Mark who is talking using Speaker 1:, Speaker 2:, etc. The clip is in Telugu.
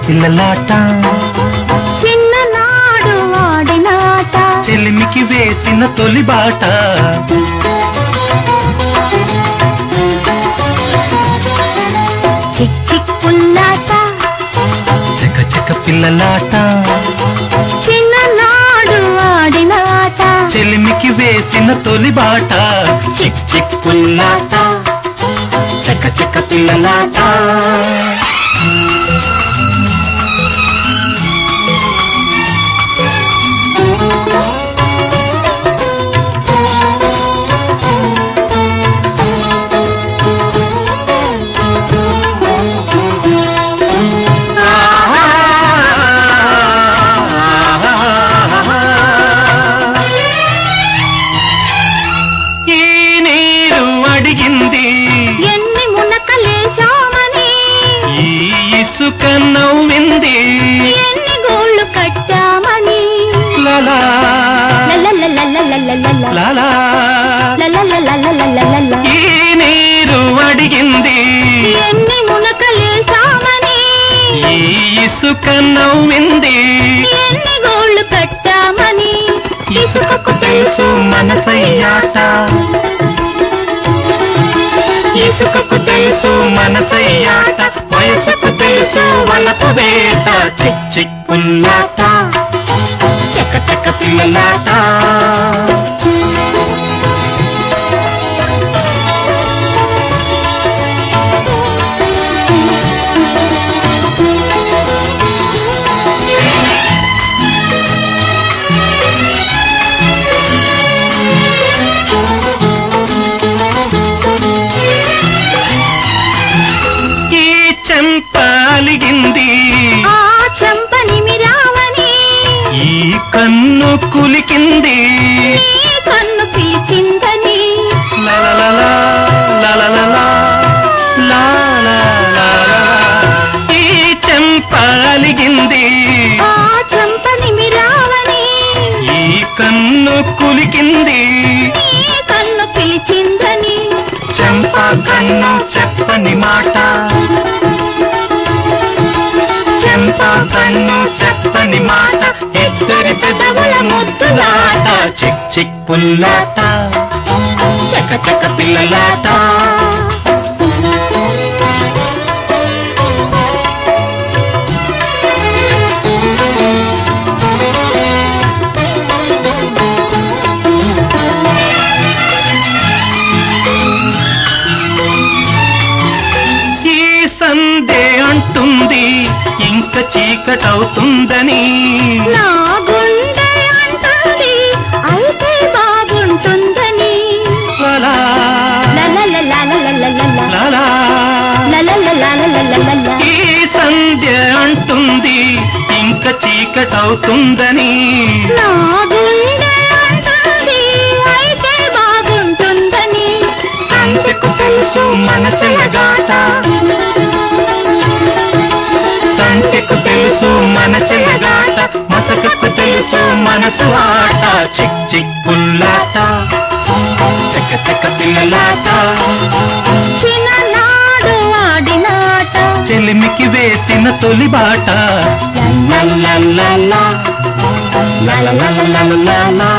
Speaker 1: పిల్లలాట
Speaker 2: చిన్ననాడు ఆడినాట
Speaker 1: చెలిమికి వేసిన తొలి బాట
Speaker 2: చిక్ చిక్ పుల్లాట
Speaker 1: చక చక పిల్లలాట
Speaker 2: చిన్ననాడు ఆడినాట
Speaker 1: చెలిమికి వేసిన తొలి బాట చిక్ చిక్ పుల్లాట చక చక పిల్లలాట ఈ నీరు అడిగింది
Speaker 2: ఎన్ని మునకలేశామని
Speaker 1: ఈ ఇసుక నవ్వింది
Speaker 2: ఎన్ని గోళ్ళు కట్టామని
Speaker 1: లలా
Speaker 2: లలలలలలలలల.
Speaker 1: లలా
Speaker 2: లలలలలలలలల.
Speaker 1: ఈ నీరు అడిగింది
Speaker 2: ఎన్ని మునకలేశామని
Speaker 1: ఈ ఇసుక నవ్వింది
Speaker 2: ఎన్ని గోళ్ళు కట్టామని
Speaker 1: ఇసుకకు తెలుసు మనసయ్యాట ఇసుకకు తెలుసు మనసయ్యాట వయసుకు తెలుసు వలపు వేట చిక్ చిక్ పుల్లాట చక్క చక్క పిల్లలాట ఈ చెంప అలిగింది
Speaker 2: ఆ చెంపని మిరావని
Speaker 1: ఈ కన్ను కులికింది
Speaker 2: నీ కన్ను పిలిచిందని
Speaker 1: లలలలా, లలలలా, లాలలలా. ఈ చెంప అలిగింది
Speaker 2: ఆ చెంపని మిరావని
Speaker 1: ఈ కన్ను కులికింది
Speaker 2: నీ కన్ను పిలిచిందని
Speaker 1: చెంప కన్ను చెప్పని మాట చెంప కన్ను చెప్పని మాట ఇద్దరి పెదవుల ముద్దులాట చిక్ చిక్ పుల్లాట చక చక పిల్లలాట ఈ సందే అంటుంది ఇంక చీకటవుతుందని
Speaker 2: నా గుండె అంటుంది అయితే బాగుంటుందని
Speaker 1: లలా,
Speaker 2: లలలలలలలలల.
Speaker 1: లలా.
Speaker 2: లలలలలలలలల.
Speaker 1: ఈ సంధ్య అంటుంది ఇంక చీకటవుతుందని
Speaker 2: నా గుండె అంటుంది అయితే బాగుంటుందని
Speaker 1: సంతకు తెలుసు మన చెలగాట సంతకు తెలుసు మన చెలగాట మసకకు తెలుసు మనసు ఆట చిక్ చిక్ పుల్లాట చక్క చక్క పిల్లలాట
Speaker 2: చిన్ననాడు ఆడినాట
Speaker 1: చెలిమికి వేసిన తొలి బాట లల్లల్లల్లా, లల్లల్లల్లా,